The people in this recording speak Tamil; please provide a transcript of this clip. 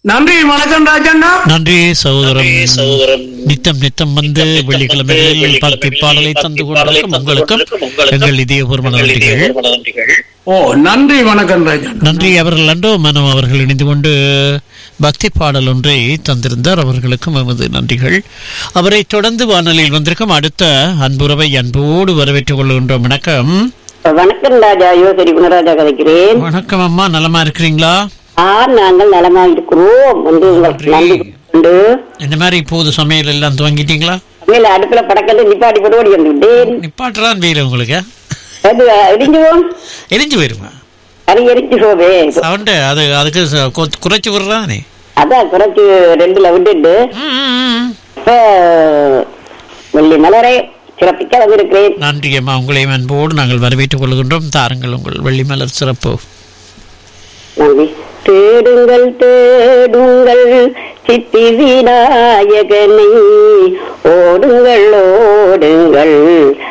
நன்றி வணக்கம் ராஜண்ணா நன்றி சகோதரன் நித்தம் நித்தம் வந்து வெள்ளிக்கிழமைகளில் பக்தி பாடலை தந்து கொண்டிருக்கும் உங்களுக்கும் எங்கள் இதயபூர்வ நன்றிகள் ஓ நன்றி வணக்கம் ராஜண்ணா நன்றி அவர்கள் அன்றோ மனம் அவர்கள் இணைந்து கொண்டு பக்தி பாடல் ஒன்றை தந்திருந்தார் அவர்களுக்கும் எமது நன்றிகள் அவரை தொடர்ந்து வானொலியில் வந்திருக்கும் அடுத்த அன்புறவை அன்போடு வரவேற்றுக் கொள்கின்றோம் வணக்கம் வணக்கம் ராஜா யோசரி குணராஜா கதைக்கிறேன் வணக்கம் அம்மா நலமா இருக்கிறீங்களா ஆ நாங்கள் நலமா இருக்கிறோம் என்று உங்களுக்கு நன்றி கொண்டு இந்த மாதிரி இப்போது சமையல் எல்லாம் துவங்கிட்டீங்களா மேல அடுப்புல படக்கத்தை நிப்பாட்டி போட்டு ஓடி வந்து விட்டேன் நிப்பாட்டுறான் வீடு உங்களுக்கு அது எரிஞ்சுவோம் எரிஞ்சு போயிருமா அது எரிஞ்சு போவே சவுண்டு அது அதுக்கு ச- கொ- குறைச்சு விடுறானே அதான் குறைச்சு ரெண்டுல விட்டுட்டு இப்ப வெள்ளி மலரை சிறப்பிக்க வந்திருக்கிறேன் நன்றி அம்மா உங்களையும் அன்போடு நாங்கள் வரவேற்றுக் கொள்கின்றோம் தாருங்கள் உங்கள் வெள்ளிமலர் சிறப்பு நன்றி தேடுங்கள் தேடுங்கள் சித்தி விநாயகனை ஓடுங்கள் ஓடுங்கள்